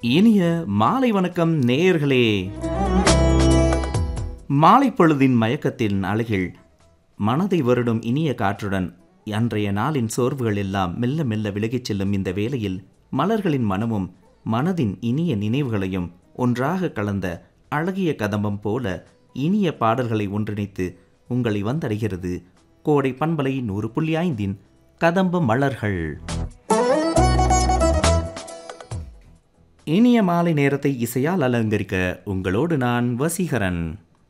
இனிய மாலை வணக்கம் நேயர்களே மாலை பொழுதின் மயக்கத்தின் அழகில் மனதை வருடும் இனிய காற்றுடன் அன்றைய நாளின் சோர்வுகள் எல்லாம் மெல்ல மெல்ல விலகிச் செல்லும் இந்த வேளையில் மலர்களின் மனமும் மனதின் இனிய நினைவுகளையும் ஒன்றாக கலந்த அழகிய கதம்பம் போல இனிய பாடல்களை ஒன்றிணைத்து உங்களை வந்தடைகிறது கோடை பண்பலை நூறு புள்ளி ஐந்தின் கதம்ப மலர்கள் இனிய மாலை நேரத்தை இசையால் அலங்கரிக்க உங்களோடு நான் வசீகரன்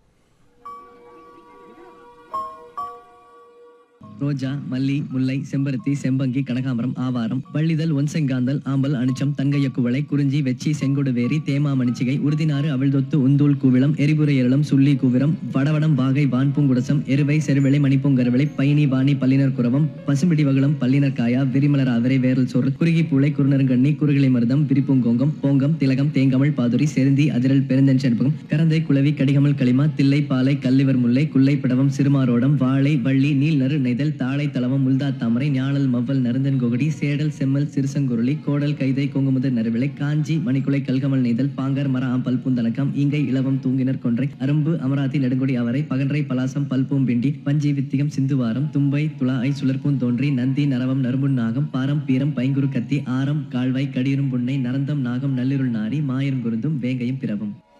ரோஜா மல்லி முல்லை செம்பருத்தி செம்பங்கி கனகாம்பரம் ஆவாரம் வள்ளிதழ் ஒன்செங்காந்தல் ஆம்பல் அனிச்சம் தங்கைய குவளை குறிஞ்சி வெச்சி செங்கொடு வேரி தேமா மணிச்சிகை உறுதினாறு அவிழ்தொத்து உந்தூள் கூவிளம் எரிபுரை எரளம் சுள்ளி கூவிரம் வடவடம் வாகை வான் பூங்குடசம் எருவை செருவிளை மணிப்பூங்கருவிளை பைனி வாணி பல்லினர் குரவம் பசும்பிடி வகுளம் பல்லினர் காயா விரிமலர் அவரை வேரல் சோறு குறுகி பூளை குறுநருங்கண்ணி குறுகிளை மருதம் விரிப்பூங்கோங்கம் போங்கம் திலகம் தேங்கமிழ் பாதுரி செருந்தி அதிரல் பெருந்தன் செண்பகம் கரந்தை குளவி கடிகமல் களிமா தில்லை பாலை கல்லிவர் முல்லை குல்லை பிடவம் சிறுமாரோடம் வாழை வள்ளி நீல் நறு நெய்தல் தாழை தளவம் முல்தா தாமரை ஞாழல் மவ்வல் நருந்தன் கொகடி சேடல் செம்மல் சிறுசங்குருளி கோடல் கைதை கொங்குமுதல் நறுவிளை காஞ்சி மணிக்குலை கல்கமல் நெய்தல் பாங்கர் மர ஆம் பல்பூந்தனக்கம் ஈங்கை இளவம் தூங்கினர் கொன்றை அரும்பு அமராதி நெடுங்கொடி அவரை பகன்றை பலாசம் பல்பூம்பிண்டி பஞ்சி வித்தியம் சிந்துவாரம் தும்பை துளாய் சுழற்பூன் தோன்றி நந்தி நரவம் நறும்புன் நாகம் பாரம் பீரம் பைங்குரு கத்தி ஆரம் கால்வாய் கடியிரும் புன்னை நரந்தம் நாகம் நள்ளிருள் நாரி மாயிரும் குருந்தும் வேங்கையும் பிறவும்